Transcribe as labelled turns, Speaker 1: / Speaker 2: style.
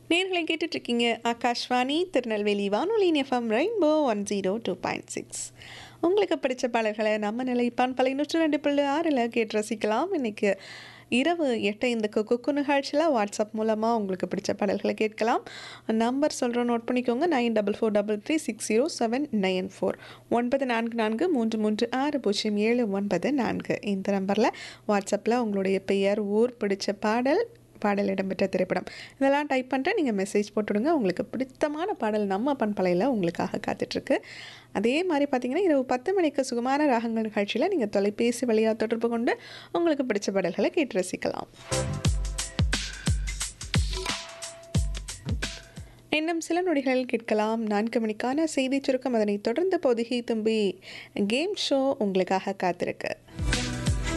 Speaker 1: நேர்களை கேட்டுட்ருக்கீங்க ஆகாஷ்வாணி திருநெல்வேலி வானொலி FM rainbow one zero two point six உங்களுக்கு பிடிச்ச பாடல்களை நம்ம நிலைப்பான் பல நூற்றி ரெண்டு புள்ளி ஆறில் கேட்டு ரசிக்கலாம் இன்றைக்கி இரவு எட்டு இந்த குக்கு நிகழ்ச்சியில் வாட்ஸ்அப் மூலமாக உங்களுக்கு பிடிச்ச பாடல்களை கேட்கலாம் நம்பர் சொல்கிறோம் நோட் பண்ணிக்கோங்க nine double four double three six zero seven nine four ஒன்பது நான்கு நான்கு மூன்று மூன்று ஆறு பூஜ்ஜியம் ஏழு ஒன்பது நான்கு இந்த நம்பரில் வாட்ஸ்அப்பில் உங்களுடைய பெயர் ஊர் பிடிச்ச பாடல் பாடல் இடம்பெற்ற திரைப்படம் இதெல்லாம் டைப் பண்ணிட்டு நீங்கள் மெசேஜ் போட்டுவிடுங்க உங்களுக்கு பிடித்தமான பாடல் நம்ம பண்பலையில் உங்களுக்காக காத்துட்ருக்கு அதே மாதிரி பார்த்தீங்கன்னா இரவு பத்து மணிக்கு சுகமான ராகங்கள் நிகழ்ச்சியில் நீங்கள் தொலைபேசி வழியாக தொடர்பு கொண்டு உங்களுக்கு பிடிச்ச பாடல்களை கேட்டு ரசிக்கலாம் இன்னும் சில நொடிகள் கேட்கலாம் நான்கு மணிக்கான செய்தி சுருக்கம் அதனை தொடர்ந்து பொதுகை தும்பி கேம் ஷோ உங்களுக்காக காத்திருக்கு